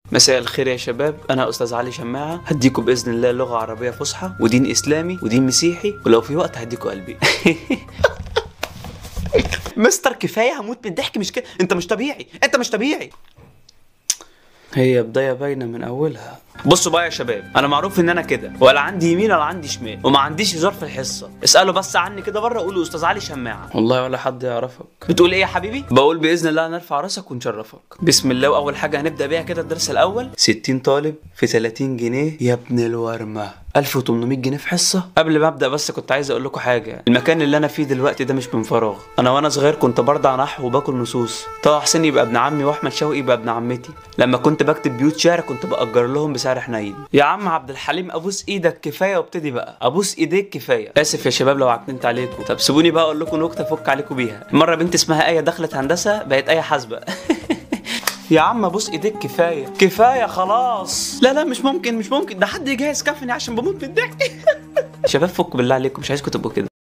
مساء الخير يا شباب انا استاذ علي شماعه هديكم باذن الله لغه عربيه فصحى ودين اسلامي ودين مسيحي ولو في وقت هديكم قلبي مستر كفايه هموت من الضحك مش كده انت مش طبيعي انت مش طبيعي هي بداية باينة من أولها بصوا بقى يا شباب أنا معروف إن أنا كده ولا عندي يمين ولا عندي شمال وما عنديش هزار في الحصة اسألوا بس عني كده بره قولوا أستاذ علي شماعة والله ولا حد يعرفك بتقول إيه يا حبيبي؟ بقول بإذن الله نرفع راسك ونشرفك بسم الله وأول حاجة هنبدأ بيها كده الدرس الأول 60 طالب في 30 جنيه يا ابن الورمة 1800 جنيه في حصة قبل ما ابدا بس كنت عايز اقول لكم حاجة المكان اللي انا فيه دلوقتي ده مش من فراغ انا وانا صغير كنت برضع نحو وباكل نصوص طه حسين يبقى ابن عمي واحمد شوقي يبقى ابن عمتي لما كنت بكتب بيوت شعر كنت باجر لهم بسعر حنين يا عم عبد الحليم ابوس ايدك كفايه وابتدي بقى ابوس ايديك كفايه اسف يا شباب لو عكننت عليكم طب سيبوني بقى اقول لكم نكته افك عليكم بيها مره بنت اسمها ايه دخلت هندسه بقت ايه حاسبه يا عم ابوس ايديك كفايه كفايه خلاص لا لا مش ممكن مش ممكن ده حد يجهز كفني عشان بموت من الضحك شباب فك بالله عليكم مش عايزكم تبقوا كده